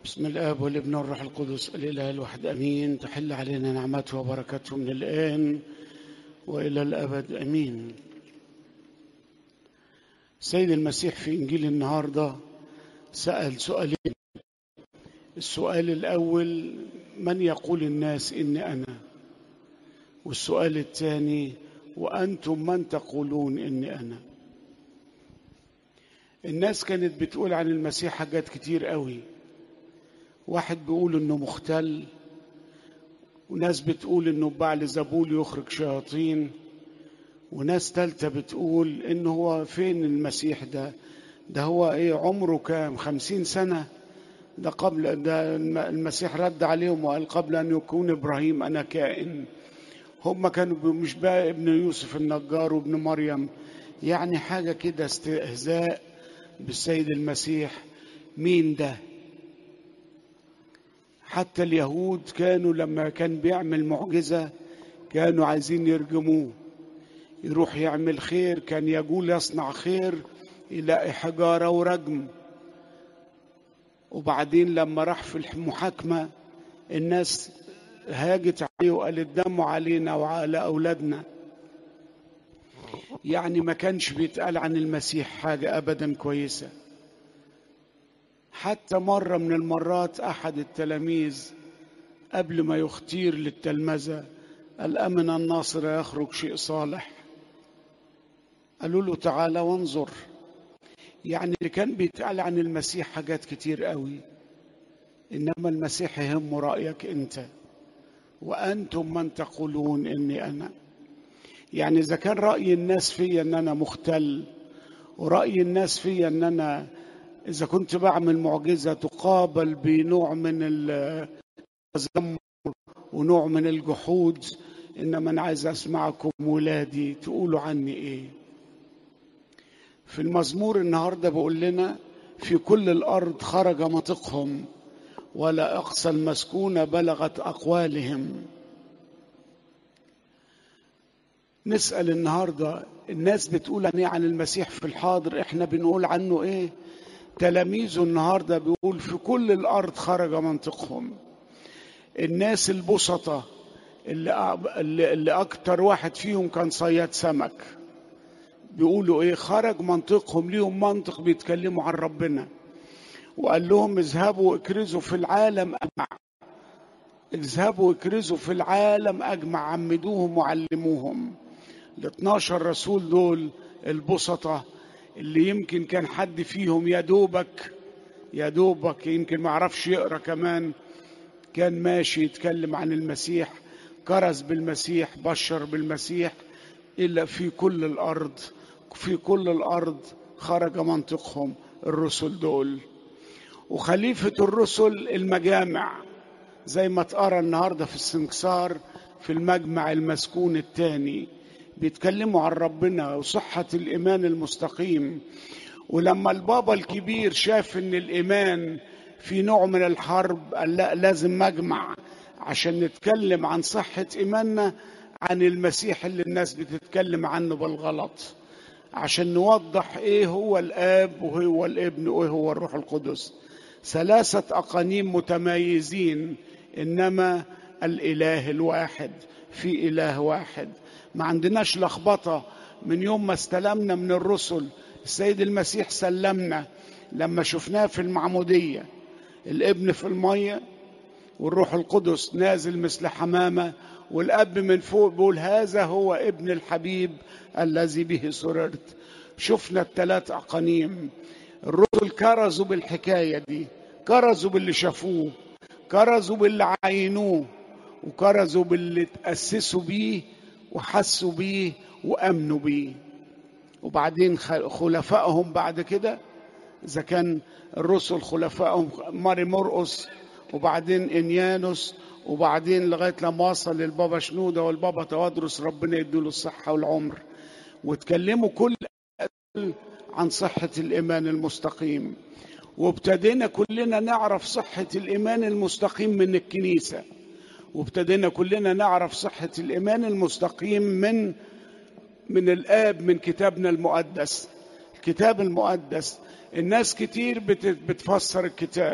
بسم الآب والابن والروح القدس الإله الواحد أمين تحل علينا نعمته وبركاته من الآن وإلى الأبد أمين السيد المسيح في إنجيل النهاردة سأل سؤالين السؤال الأول من يقول الناس إني أنا والسؤال الثاني وأنتم من تقولون إني أنا الناس كانت بتقول عن المسيح حاجات كتير قوي واحد بيقول انه مختل وناس بتقول انه بعل زبول يخرج شياطين وناس تالتة بتقول انه هو فين المسيح ده ده هو ايه عمره كام خمسين سنة ده قبل ده المسيح رد عليهم وقال قبل ان يكون ابراهيم انا كائن هم كانوا مش بقى ابن يوسف النجار وابن مريم يعني حاجة كده استهزاء بالسيد المسيح مين ده حتى اليهود كانوا لما كان بيعمل معجزة كانوا عايزين يرجموه يروح يعمل خير كان يقول يصنع خير يلاقي حجارة ورجم وبعدين لما راح في المحاكمة الناس هاجت عليه وقالت دموا علينا وعلى أولادنا يعني ما كانش بيتقال عن المسيح حاجة أبدا كويسة حتى مرة من المرات أحد التلاميذ قبل ما يختير للتلمذة قال أمن الناصر يخرج شيء صالح قالوا له تعالى وانظر يعني اللي كان بيتقال عن المسيح حاجات كتير قوي إنما المسيح يهم رأيك أنت وأنتم من تقولون إني أنا يعني إذا كان رأي الناس فيا إن أنا مختل ورأي الناس فيا إن أنا إذا كنت بعمل معجزة تقابل بنوع من التذمر ونوع من الجحود إنما أنا عايز أسمعكم ولادي تقولوا عني إيه في المزمور النهاردة بقول لنا في كل الأرض خرج منطقهم ولا أقصى المسكونة بلغت أقوالهم نسأل النهاردة الناس بتقول عن إيه عن المسيح في الحاضر إحنا بنقول عنه إيه تلاميذه النهارده بيقول في كل الارض خرج منطقهم الناس البسطة اللي, اللي اكتر واحد فيهم كان صياد سمك بيقولوا ايه خرج منطقهم ليهم منطق بيتكلموا عن ربنا وقال لهم اذهبوا اكرزوا في العالم اجمع اذهبوا اكرزوا في العالم اجمع عمدوهم وعلموهم ال 12 رسول دول البسطه اللي يمكن كان حد فيهم يا دوبك يا دوبك يمكن ما عرفش يقرا كمان كان ماشي يتكلم عن المسيح كرز بالمسيح بشر بالمسيح الا في كل الارض في كل الارض خرج منطقهم الرسل دول وخليفه الرسل المجامع زي ما اتقرا النهارده في السنكسار في المجمع المسكون الثاني بيتكلموا عن ربنا وصحة الإيمان المستقيم ولما البابا الكبير شاف إن الإيمان في نوع من الحرب قال لا لازم مجمع عشان نتكلم عن صحة إيماننا عن المسيح اللي الناس بتتكلم عنه بالغلط عشان نوضح إيه هو الآب وإيه هو الابن وإيه هو الروح القدس ثلاثة أقانيم متميزين إنما الإله الواحد في إله واحد ما عندناش لخبطة من يوم ما استلمنا من الرسل السيد المسيح سلمنا لما شفناه في المعمودية الابن في المية والروح القدس نازل مثل حمامة والأب من فوق بيقول هذا هو ابن الحبيب الذي به سررت شفنا الثلاث أقانيم الرسل كرزوا بالحكاية دي كرزوا باللي شافوه كرزوا باللي عينوه وكرزوا باللي تأسسوا بيه وحسوا بيه وامنوا بيه وبعدين خلفائهم بعد كده اذا كان الرسل خلفائهم ماري مرقس وبعدين انيانوس وبعدين لغايه لما وصل للبابا شنوده والبابا توادرس ربنا يديله الصحه والعمر واتكلموا كل عن صحه الايمان المستقيم وابتدينا كلنا نعرف صحه الايمان المستقيم من الكنيسه وابتدينا كلنا نعرف صحة الإيمان المستقيم من من الآب من كتابنا المقدس الكتاب المقدس الناس كتير بتفسر الكتاب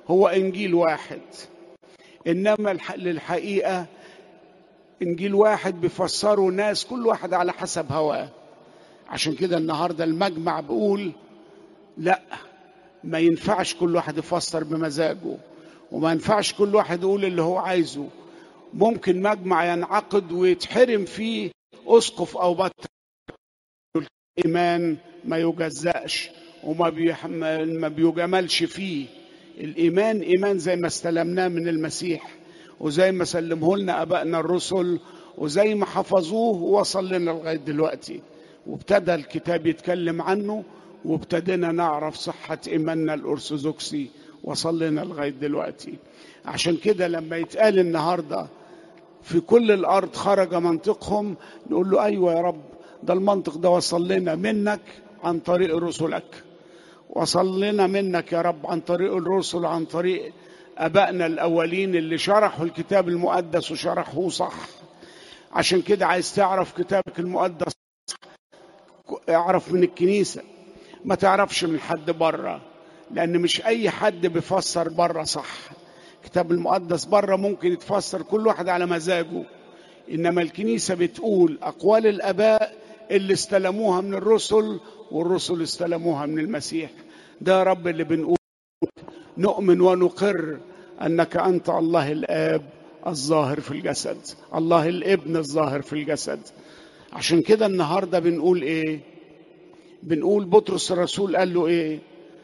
هو انجيل واحد انما للحقيقه انجيل واحد بيفسره ناس كل واحد على حسب هواه عشان كده النهارده المجمع بيقول لا ما ينفعش كل واحد يفسر بمزاجه وما ينفعش كل واحد يقول اللي هو عايزه ممكن مجمع ينعقد ويتحرم فيه اسقف او بطل الايمان ما يجزأش وما بيح... ما بيجملش فيه الايمان ايمان زي ما استلمناه من المسيح وزي ما سلمه لنا ابائنا الرسل وزي ما حفظوه ووصل لنا لغايه دلوقتي وابتدى الكتاب يتكلم عنه وابتدينا نعرف صحه ايماننا الارثوذكسي وصل لنا لغايه دلوقتي عشان كده لما يتقال النهارده في كل الارض خرج منطقهم نقول له ايوه يا رب ده المنطق ده وصل لنا منك عن طريق رسلك وصل لنا منك يا رب عن طريق الرسل عن طريق ابائنا الاولين اللي شرحوا الكتاب المقدس وشرحوه صح عشان كده عايز تعرف كتابك المقدس اعرف من الكنيسه ما تعرفش من حد بره لان مش اي حد بيفسر بره صح الكتاب المقدس بره ممكن يتفسر كل واحد على مزاجه انما الكنيسه بتقول اقوال الاباء اللي استلموها من الرسل والرسل استلموها من المسيح ده يا رب اللي بنقول نؤمن ونقر انك انت الله الاب الظاهر في الجسد الله الابن الظاهر في الجسد عشان كده النهارده بنقول ايه بنقول بطرس الرسول قال له ايه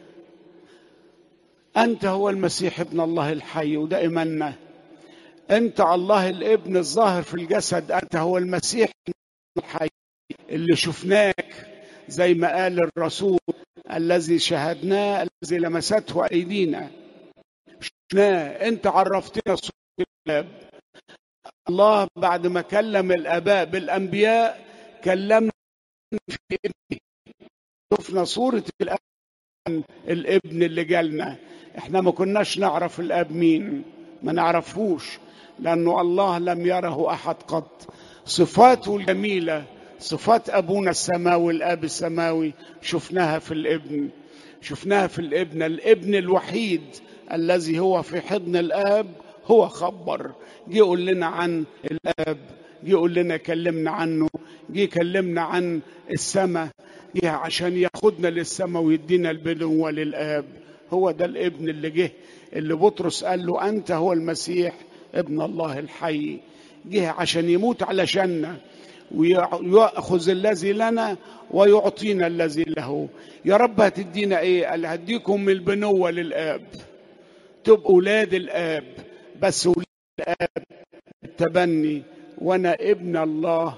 انت هو المسيح ابن الله الحي وده ايماننا انت الله الابن الظاهر في الجسد انت هو المسيح الحي اللي شفناك زي ما قال الرسول الذي شاهدناه الذي لمسته ايدينا شفناه انت عرفتنا صوره الاب الله بعد ما كلم الاباء بالانبياء كلمنا في ابنه شفنا صوره الاب الابن اللي جالنا احنا ما كناش نعرف الاب مين ما نعرفوش لانه الله لم يره احد قط صفاته الجميله صفات ابونا السماوي الاب السماوي شفناها في الابن شفناها في الابن الابن الوحيد الذي هو في حضن الاب هو خبر جه يقول لنا عن الاب جه يقول لنا كلمنا عنه جه يكلمنا عن السماء جه عشان ياخدنا للسماء ويدينا البنوة للاب هو ده الابن اللي جه اللي بطرس قال له انت هو المسيح ابن الله الحي جه عشان يموت علشاننا ويأخذ الذي لنا ويعطينا الذي له يا رب هتدينا ايه قال هديكم البنوة للآب تبقوا أولاد الآب بس أولاد الآب التبني وأنا ابن الله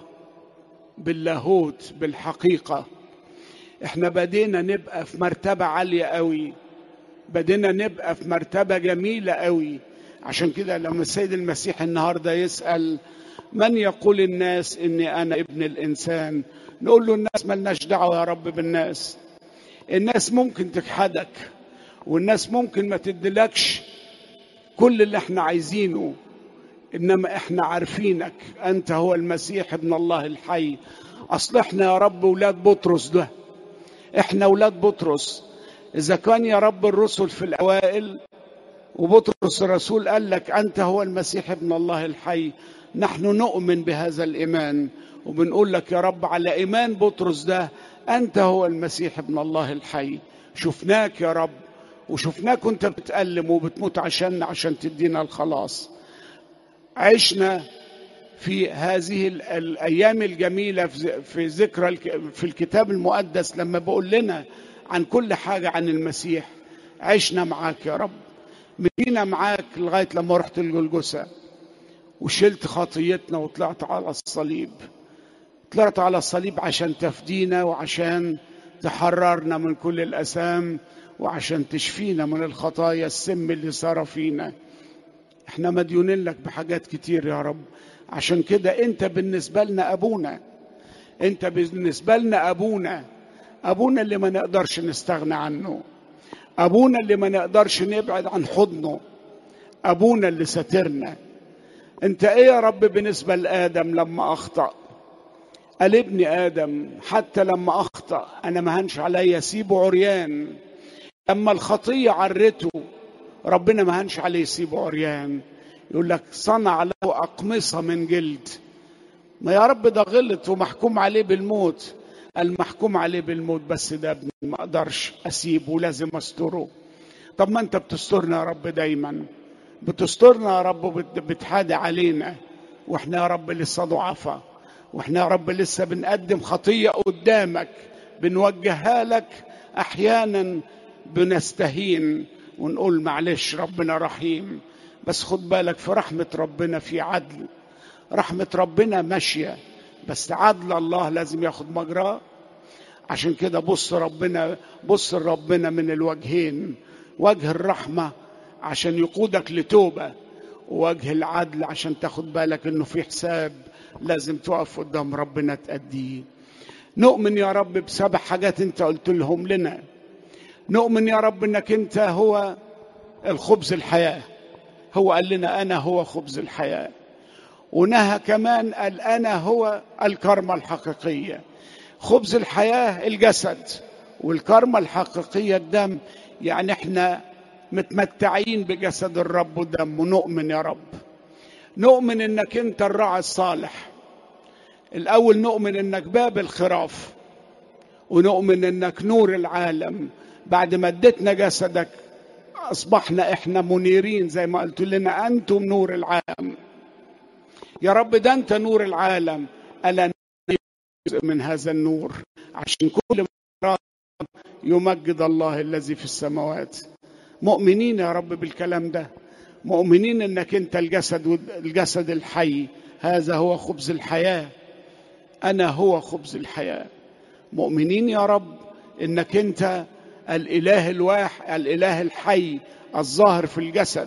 باللاهوت بالحقيقة احنا بدينا نبقى في مرتبة عالية قوي بدينا نبقى في مرتبة جميلة قوي عشان كده لما السيد المسيح النهاردة يسأل من يقول الناس اني انا ابن الانسان نقول له الناس ملناش دعوه يا رب بالناس الناس ممكن تجحدك والناس ممكن ما تدلكش كل اللي احنا عايزينه انما احنا عارفينك انت هو المسيح ابن الله الحي اصل احنا يا رب ولاد بطرس ده احنا ولاد بطرس اذا كان يا رب الرسل في الاوائل وبطرس الرسول قال لك انت هو المسيح ابن الله الحي نحن نؤمن بهذا الايمان وبنقول لك يا رب على ايمان بطرس ده انت هو المسيح ابن الله الحي شفناك يا رب وشفناك وانت بتألم وبتموت عشان عشان تدينا الخلاص عشنا في هذه الايام الجميله في ذكرى في الكتاب المقدس لما بقول لنا عن كل حاجه عن المسيح عشنا معاك يا رب مدينا معاك لغايه لما رحت الجلجسه وشلت خطيتنا وطلعت على الصليب طلعت على الصليب عشان تفدينا وعشان تحررنا من كل الأسام وعشان تشفينا من الخطايا السم اللي صار فينا احنا مديونين لك بحاجات كتير يا رب عشان كده انت بالنسبة لنا ابونا انت بالنسبة لنا ابونا ابونا اللي ما نقدرش نستغنى عنه ابونا اللي ما نقدرش نبعد عن حضنه ابونا اللي ساترنا انت ايه يا رب بالنسبة لآدم لما اخطأ قال ابن آدم حتى لما أخطأ أنا ما هنش عليا سيبه عريان لما الخطية عرته ربنا ما هنش عليه يسيبه عريان يقول لك صنع له أقمصة من جلد ما يا رب ده غلط ومحكوم عليه بالموت المحكوم عليه بالموت بس ده ابني ما اقدرش اسيبه لازم استره طب ما انت بتسترنا يا رب دايما بتسترنا يا رب بتحادي علينا واحنا يا رب لسه ضعفاء واحنا يا رب لسه بنقدم خطيه قدامك بنوجهها لك احيانا بنستهين ونقول معلش ربنا رحيم بس خد بالك في رحمه ربنا في عدل رحمه ربنا ماشيه بس عدل الله لازم ياخد مجراه عشان كده بص ربنا بص لربنا من الوجهين وجه الرحمه عشان يقودك لتوبه ووجه العدل عشان تاخد بالك انه في حساب لازم تقف قدام ربنا تأديه نؤمن يا رب بسبع حاجات انت قلت لهم لنا نؤمن يا رب انك انت هو الخبز الحياه هو قال لنا انا هو خبز الحياه ونهى كمان قال انا هو الكرمه الحقيقيه خبز الحياه الجسد والكرمه الحقيقيه الدم يعني احنا متمتعين بجسد الرب ودمه نؤمن يا رب نؤمن انك انت الراعي الصالح الاول نؤمن انك باب الخراف ونؤمن انك نور العالم بعد ما اديتنا جسدك اصبحنا احنا منيرين زي ما قلت لنا انتم نور العالم يا رب ده انت نور العالم الا جزء من هذا النور عشان كل مرة يمجد الله الذي في السماوات مؤمنين يا رب بالكلام ده مؤمنين انك انت الجسد الجسد الحي هذا هو خبز الحياه انا هو خبز الحياه مؤمنين يا رب انك انت الاله الواحد الاله الحي الظاهر في الجسد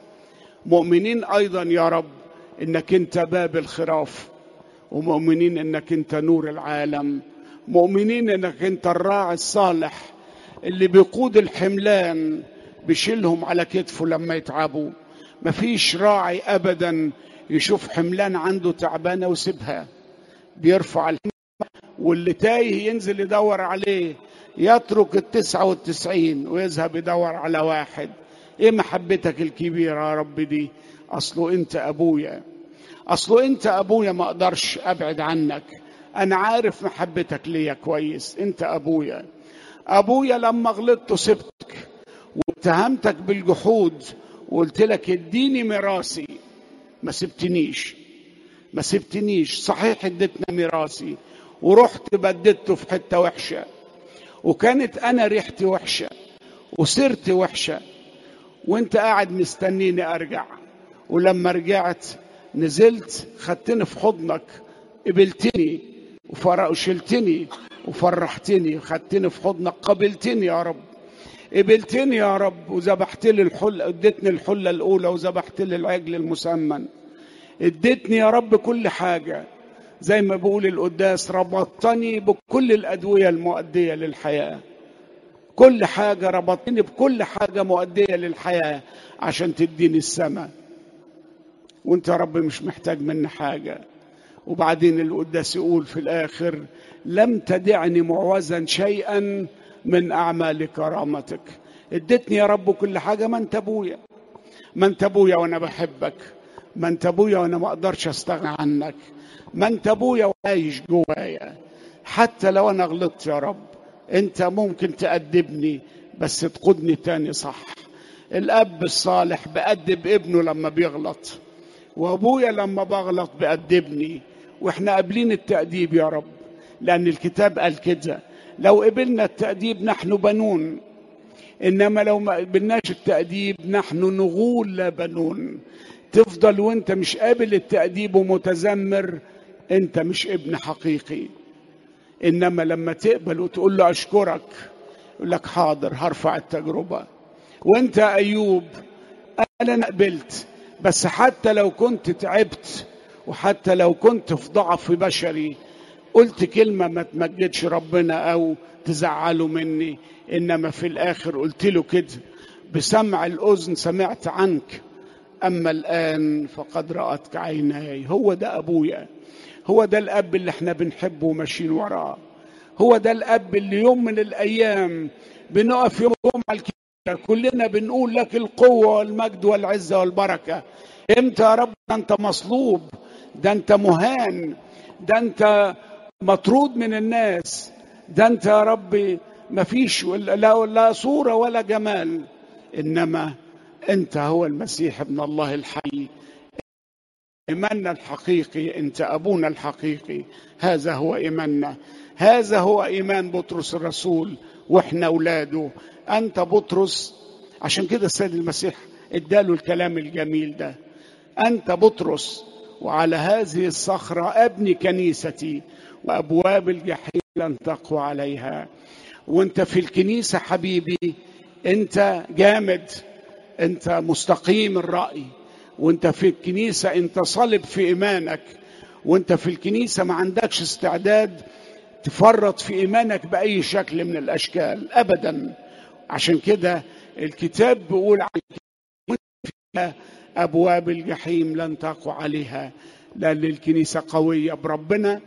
مؤمنين ايضا يا رب انك انت باب الخراف ومؤمنين انك انت نور العالم مؤمنين انك انت الراعي الصالح اللي بيقود الحملان بيشيلهم على كتفه لما يتعبوا مفيش راعي ابدا يشوف حملان عنده تعبانه ويسيبها بيرفع الحمل واللي تايه ينزل يدور عليه يترك التسعة والتسعين ويذهب يدور على واحد ايه محبتك الكبيرة يا رب دي اصله انت ابويا اصله انت ابويا ما اقدرش ابعد عنك انا عارف محبتك ليا كويس انت ابويا ابويا لما غلطت سبتك واتهمتك بالجحود وقلت لك اديني ميراثي ما سبتنيش ما سبتنيش صحيح اديتنا ميراثي ورحت بددته في حته وحشه وكانت انا ريحتي وحشه وسرت وحشه وانت قاعد مستنيني ارجع ولما رجعت نزلت خدتني في حضنك قبلتني وشلتني وفرحتني وخدتني في حضنك قبلتني يا رب قبلتني يا رب وذبحت لي الحله اديتني الحله الاولى وذبحت لي العجل المسمن اديتني يا رب كل حاجه زي ما بقول القداس ربطتني بكل الادويه المؤديه للحياه كل حاجه ربطتني بكل حاجه مؤديه للحياه عشان تديني السماء وانت يا رب مش محتاج مني حاجه وبعدين القداس يقول في الاخر لم تدعني معوزا شيئا من اعمال كرامتك اديتني يا رب كل حاجه ما انت ابويا ما انت ابويا وانا بحبك ما انت ابويا وانا ما اقدرش استغنى عنك ما انت ابويا وعايش جوايا حتى لو انا غلطت يا رب انت ممكن تأدبني بس تقودني تاني صح الاب الصالح بأدب ابنه لما بيغلط وابويا لما بغلط بأدبني واحنا قابلين التأديب يا رب لأن الكتاب قال كده لو قبلنا التأديب نحن بنون إنما لو ما قبلناش التأديب نحن نغول لا بنون تفضل وانت مش قابل التأديب ومتذمر انت مش ابن حقيقي انما لما تقبل وتقول له اشكرك يقول لك حاضر هرفع التجربة وانت ايوب انا قبلت بس حتى لو كنت تعبت وحتى لو كنت في ضعف بشري قلت كلمة ما تمجدش ربنا أو تزعله مني إنما في الآخر قلت له كده بسمع الأذن سمعت عنك أما الآن فقد رأتك عيناي هو ده أبويا هو ده الأب اللي احنا بنحبه وماشيين وراه هو ده الأب اللي يوم من الأيام بنقف يوم الجمعة كلنا بنقول لك القوة والمجد والعزة والبركة امتى يا رب ده انت مصلوب ده انت مهان ده انت مطرود من الناس ده انت يا رب مفيش لا, لا صورة ولا جمال انما انت هو المسيح ابن الله الحي ايماننا الحقيقي انت ابونا الحقيقي هذا هو ايماننا هذا هو ايمان بطرس الرسول واحنا اولاده انت بطرس عشان كده السيد المسيح اداله الكلام الجميل ده انت بطرس وعلى هذه الصخره ابني كنيستي وابواب الجحيم لن تقوى عليها وانت في الكنيسه حبيبي انت جامد انت مستقيم الراي وانت في الكنيسه انت صلب في ايمانك وانت في الكنيسه ما عندكش استعداد تفرط في ايمانك باي شكل من الاشكال ابدا عشان كده الكتاب بيقول عن ابواب الجحيم لن تقوى عليها لان الكنيسه قويه بربنا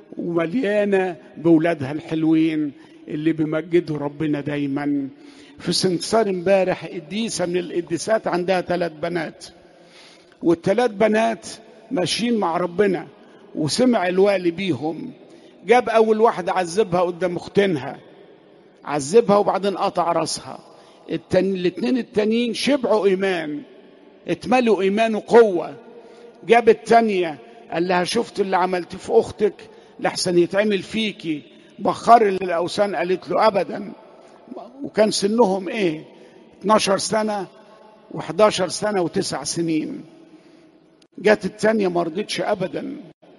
ومليانه باولادها الحلوين اللي بيمجدوا ربنا دايما في سنكسار امبارح قديسه من القديسات عندها ثلاث بنات والثلاث بنات ماشيين مع ربنا وسمع الوالي بيهم جاب اول واحده عذبها قدام اختينها عذبها وبعدين قطع راسها التن... الاثنين التانيين شبعوا ايمان اتملوا ايمان وقوه جاب التانية قال لها شفت اللي عملتيه في اختك لحسن يتعمل فيكي بخار للاوثان قالت له ابدا وكان سنهم ايه 12 سنه و11 سنه وتسع سنين جت التانية ما رضتش ابدا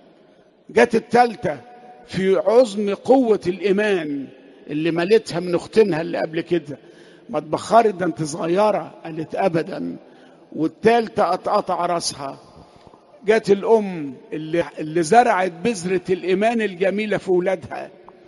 جت التالتة في عظم قوة الإيمان اللي ملتها من أختينها اللي قبل كده ما تبخرت ده أنت صغيرة قالت أبدا والتالتة اتقطع راسها جت الأم اللي, اللي زرعت بذرة الإيمان الجميلة في ولادها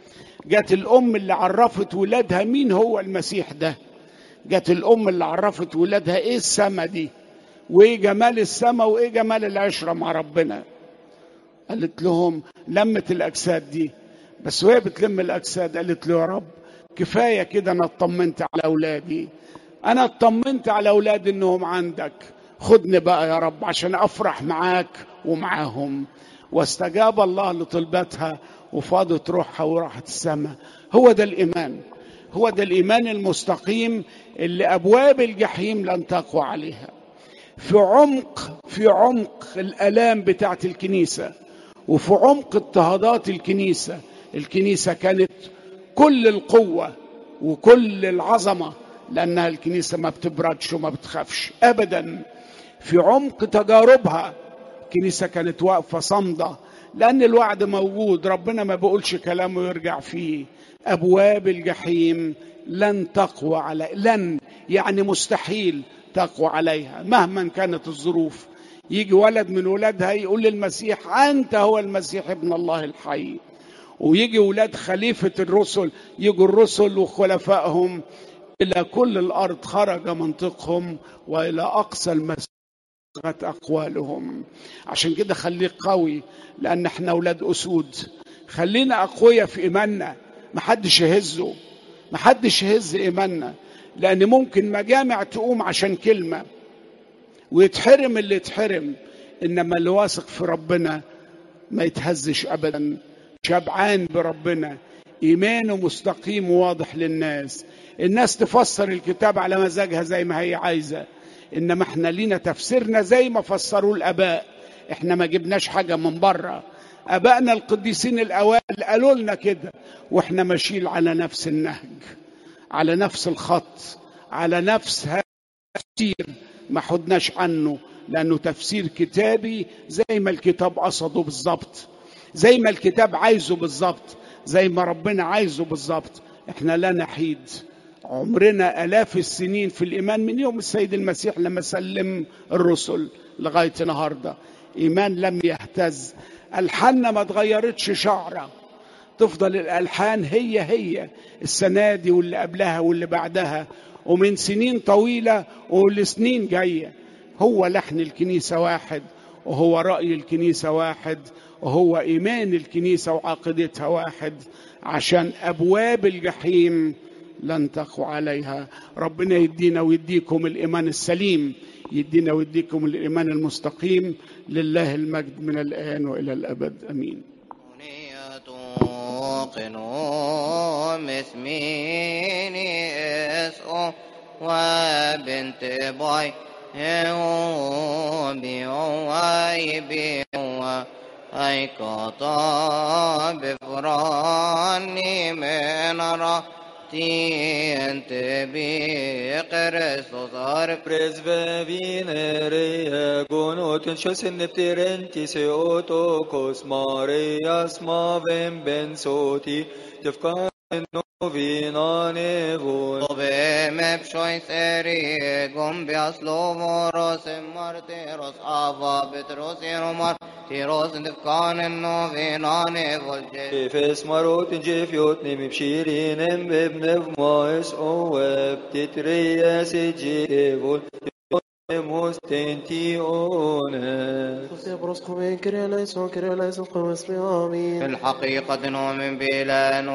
جت الأم اللي عرفت ولادها مين هو المسيح ده جت الأم اللي عرفت ولادها إيه السما دي وإيه جمال السما وإيه جمال العشرة مع ربنا قالت لهم لمت الأجساد دي بس وهي بتلم الأجساد قالت له يا رب كفاية كده أنا اطمنت على أولادي أنا اطمنت على أولادي إنهم عندك خدني بقى يا رب عشان أفرح معاك ومعاهم واستجاب الله لطلبتها وفاضت روحها وراحت السماء هو ده الإيمان هو ده الإيمان المستقيم اللي أبواب الجحيم لن تقوى عليها في عمق في عمق الآلام بتاعت الكنيسة وفي عمق اضطهادات الكنيسة الكنيسة كانت كل القوة وكل العظمة لأنها الكنيسة ما بتبردش وما بتخافش أبدا في عمق تجاربها الكنيسة كانت واقفة صامدة لأن الوعد موجود ربنا ما بيقولش كلامه يرجع فيه أبواب الجحيم لن تقوى على لن يعني مستحيل تقوى عليها مهما كانت الظروف يجي ولد من ولادها يقول للمسيح أنت هو المسيح ابن الله الحي ويجي ولاد خليفة الرسل يجوا الرسل وخلفائهم إلى كل الأرض خرج منطقهم وإلى أقصى المسجد أقوالهم عشان كده خليك قوي لأن احنا أولاد أسود خلينا أقوياء في إيماننا محدش يهزه محدش يهز إيماننا لأن ممكن مجامع تقوم عشان كلمة ويتحرم اللي يتحرم إنما اللي واثق في ربنا ما يتهزش أبدا شبعان بربنا إيمانه مستقيم وواضح للناس الناس تفسر الكتاب على مزاجها زي ما هي عايزة إنما احنا لينا تفسيرنا زي ما فسروا الآباء احنا ما جبناش حاجة من بره أبائنا القديسين الأوائل قالوا لنا كده واحنا ماشيين على نفس النهج على نفس الخط على نفس هذا التفسير ما حدناش عنه لأنه تفسير كتابي زي ما الكتاب قصده بالظبط زي ما الكتاب عايزه بالظبط زي ما ربنا عايزه بالظبط احنا لا نحيد عمرنا آلاف السنين في الإيمان من يوم السيد المسيح لما سلم الرسل لغاية النهاردة إيمان لم يهتز ألحاننا ما تغيرتش شعرة تفضل الألحان هي هي السنة دي واللي قبلها واللي بعدها ومن سنين طويلة ولسنين جاية هو لحن الكنيسة واحد وهو رأي الكنيسة واحد وهو إيمان الكنيسة وعقيدتها واحد عشان أبواب الجحيم لن تقوى عليها ربنا يدينا ويديكم الإيمان السليم يدينا ويديكم الإيمان المستقيم لله المجد من الآن وإلى الأبد أمين قنو مثميني اسو وبنت باي هو بيواي بيوا اي قطا بفراني من راتي انت بقرس صار Presvevinere gonotin shosin neptirenti se otokos Marias mavem ben soti tefkan novinane von بمبشوي سري قم بيصلو موروس مرتيروس آفا بتروس يرومار تيروس دفكان النوفينان فولجي Efes marotin jefjot nimi pshirinem bebnev maes oeb titreyes jevol mostentione Proscomen, Kyrie eleison, Kyrie eleison, Christus, Amen. في الحقيقة نؤمن بلا